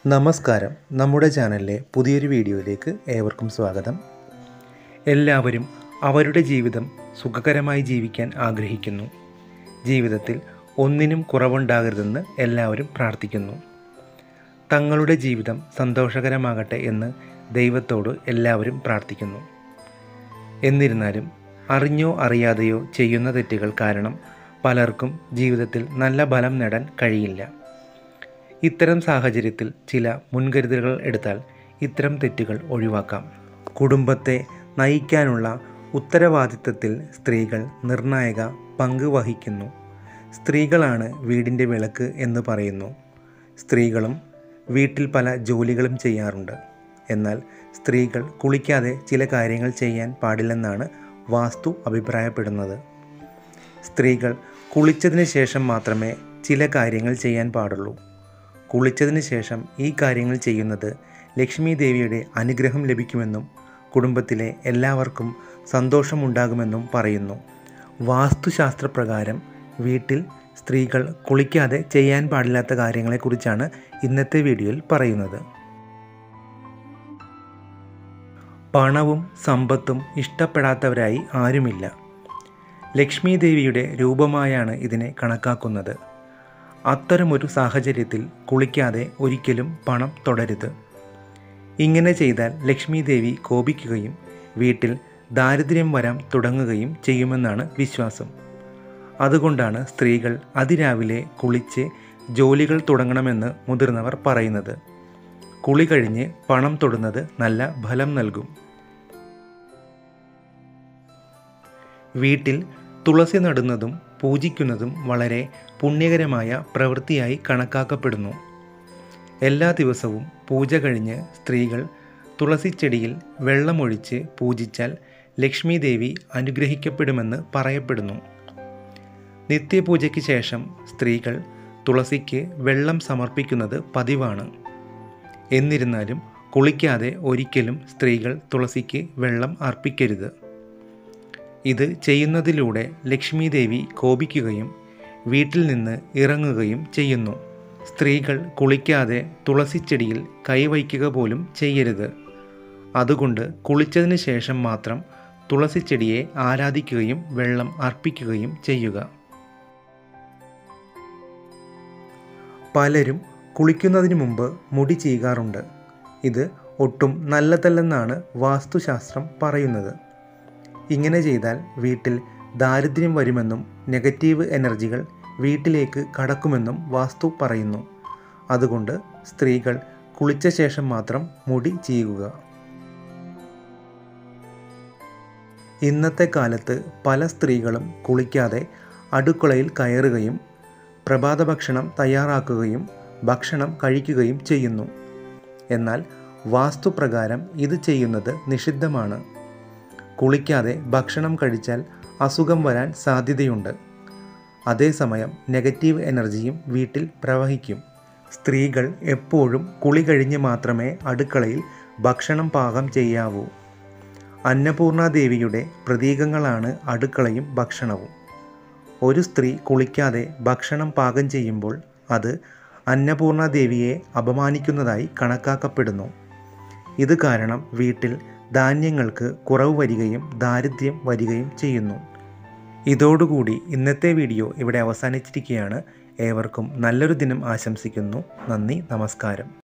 നമസ്കാരം നമ്മുടെ ചാനലിലെ പുതിയൊരു വീഡിയോയിലേക്ക് ഏവർക്കും സ്വാഗതം എല്ലാവരും അവരുടെ ജീവിതം സുഖകരമായി ജീവിക്കാൻ ആഗ്രഹിക്കുന്നു ജീവിതത്തിൽ ഒന്നിനും കുറവുണ്ടാകരുതെന്ന് എല്ലാവരും പ്രാർത്ഥിക്കുന്നു തങ്ങളുടെ ജീവിതം സന്തോഷകരമാകട്ടെ എന്ന് ദൈവത്തോട് എല്ലാവരും പ്രാർത്ഥിക്കുന്നു എന്നിരുന്നാലും അറിഞ്ഞോ അറിയാതെയോ ചെയ്യുന്ന തെറ്റുകൾ കാരണം പലർക്കും ജീവിതത്തിൽ നല്ല ഫലം നേടാൻ കഴിയില്ല ഇത്തരം സാഹചര്യത്തിൽ ചില മുൻകരുതലുകൾ എടുത്താൽ ഇത്തരം തെറ്റുകൾ ഒഴിവാക്കാം കുടുംബത്തെ നയിക്കാനുള്ള ഉത്തരവാദിത്തത്തിൽ സ്ത്രീകൾ നിർണായക പങ്ക് വഹിക്കുന്നു സ്ത്രീകളാണ് വീടിൻ്റെ വിളക്ക് എന്ന് പറയുന്നു സ്ത്രീകളും വീട്ടിൽ പല ജോലികളും ചെയ്യാറുണ്ട് എന്നാൽ സ്ത്രീകൾ കുളിക്കാതെ ചില കാര്യങ്ങൾ ചെയ്യാൻ പാടില്ലെന്നാണ് വാസ്തു അഭിപ്രായപ്പെടുന്നത് സ്ത്രീകൾ കുളിച്ചതിന് ശേഷം മാത്രമേ ചില കാര്യങ്ങൾ ചെയ്യാൻ പാടുള്ളൂ കുളിച്ചതിന് ശേഷം ഈ കാര്യങ്ങൾ ചെയ്യുന്നത് ലക്ഷ്മി ദേവിയുടെ അനുഗ്രഹം ലഭിക്കുമെന്നും കുടുംബത്തിലെ എല്ലാവർക്കും സന്തോഷമുണ്ടാകുമെന്നും പറയുന്നു വാസ്തുശാസ്ത്രപ്രകാരം വീട്ടിൽ സ്ത്രീകൾ കുളിക്കാതെ ചെയ്യാൻ പാടില്ലാത്ത കാര്യങ്ങളെക്കുറിച്ചാണ് ഇന്നത്തെ വീഡിയോയിൽ പറയുന്നത് പണവും സമ്പത്തും ഇഷ്ടപ്പെടാത്തവരായി ആരുമില്ല ലക്ഷ്മി ദേവിയുടെ രൂപമായാണ് ഇതിനെ കണക്കാക്കുന്നത് അത്തരമൊരു സാഹചര്യത്തിൽ കുളിക്കാതെ ഒരിക്കലും പണം തൊടരുത് ഇങ്ങനെ ചെയ്താൽ ലക്ഷ്മി ദേവി കോപിക്കുകയും വീട്ടിൽ ദാരിദ്ര്യം വരാൻ തുടങ്ങുകയും ചെയ്യുമെന്നാണ് വിശ്വാസം അതുകൊണ്ടാണ് സ്ത്രീകൾ അതിരാവിലെ കുളിച്ച് ജോലികൾ തുടങ്ങണമെന്ന് മുതിർന്നവർ പറയുന്നത് കുളി കഴിഞ്ഞ് പണം തൊടുന്നത് നല്ല ഫലം നൽകും വീട്ടിൽ തുളസി നടുന്നതും പൂജിക്കുന്നതും വളരെ പുണ്യകരമായ പ്രവൃത്തിയായി കണക്കാക്കപ്പെടുന്നു എല്ലാ ദിവസവും പൂജ കഴിഞ്ഞ് സ്ത്രീകൾ തുളസിച്ചെടിയിൽ വെള്ളമൊഴിച്ച് പൂജിച്ചാൽ ലക്ഷ്മി ദേവി അനുഗ്രഹിക്കപ്പെടുമെന്ന് പറയപ്പെടുന്നു നിത്യപൂജയ്ക്ക് ശേഷം സ്ത്രീകൾ തുളസിക്ക് വെള്ളം സമർപ്പിക്കുന്നത് പതിവാണ് എന്നിരുന്നാലും കുളിക്കാതെ ഒരിക്കലും സ്ത്രീകൾ തുളസിക്ക് വെള്ളം അർപ്പിക്കരുത് ഇത് ചെയ്യുന്നതിലൂടെ ലക്ഷ്മി ദേവി കോപിക്കുകയും വീട്ടിൽ നിന്ന് ഇറങ്ങുകയും ചെയ്യുന്നു സ്ത്രീകൾ കുളിക്കാതെ തുളസിച്ചെടിയിൽ കൈവയ്ക്കുക പോലും ചെയ്യരുത് അതുകൊണ്ട് കുളിച്ചതിന് ശേഷം മാത്രം തുളസിച്ചെടിയെ ആരാധിക്കുകയും വെള്ളം അർപ്പിക്കുകയും ചെയ്യുക പലരും കുളിക്കുന്നതിന് മുമ്പ് മുടി ചീകാറുണ്ട് ഇത് ഒട്ടും നല്ലതല്ലെന്നാണ് വാസ്തുശാസ്ത്രം പറയുന്നത് ഇങ്ങനെ ചെയ്താൽ വീട്ടിൽ ദാരിദ്ര്യം വരുമെന്നും നെഗറ്റീവ് എനർജികൾ വീട്ടിലേക്ക് കടക്കുമെന്നും വാസ്തു പറയുന്നു അതുകൊണ്ട് സ്ത്രീകൾ കുളിച്ച ശേഷം മാത്രം മുടി ചെയ്യുക ഇന്നത്തെ കാലത്ത് പല സ്ത്രീകളും കുളിക്കാതെ അടുക്കളയിൽ കയറുകയും പ്രഭാത ഭക്ഷണം തയ്യാറാക്കുകയും ഭക്ഷണം കഴിക്കുകയും ചെയ്യുന്നു എന്നാൽ വാസ്തുപ്രകാരം ഇത് ചെയ്യുന്നത് നിഷിദ്ധമാണ് കുളിക്കാതെ ഭക്ഷണം കഴിച്ചാൽ അസുഖം വരാൻ സാധ്യതയുണ്ട് അതേസമയം നെഗറ്റീവ് എനർജിയും വീട്ടിൽ പ്രവഹിക്കും സ്ത്രീകൾ എപ്പോഴും കുളി കഴിഞ്ഞ് മാത്രമേ അടുക്കളയിൽ ഭക്ഷണം പാകം ചെയ്യാവൂ അന്നപൂർണാദേവിയുടെ പ്രതീകങ്ങളാണ് അടുക്കളയും ഭക്ഷണവും ഒരു സ്ത്രീ കുളിക്കാതെ ഭക്ഷണം പാകം ചെയ്യുമ്പോൾ അത് അന്നപൂർണാദേവിയെ അപമാനിക്കുന്നതായി കണക്കാക്കപ്പെടുന്നു ഇത് കാരണം വീട്ടിൽ ധാന്യങ്ങൾക്ക് കുറവ് വരികയും ദാരിദ്ര്യം വരികയും ചെയ്യുന്നു ഇതോടുകൂടി ഇന്നത്തെ വീഡിയോ ഇവിടെ അവസാനിച്ചിരിക്കുകയാണ് ഏവർക്കും നല്ലൊരു ദിനം ആശംസിക്കുന്നു നന്ദി നമസ്കാരം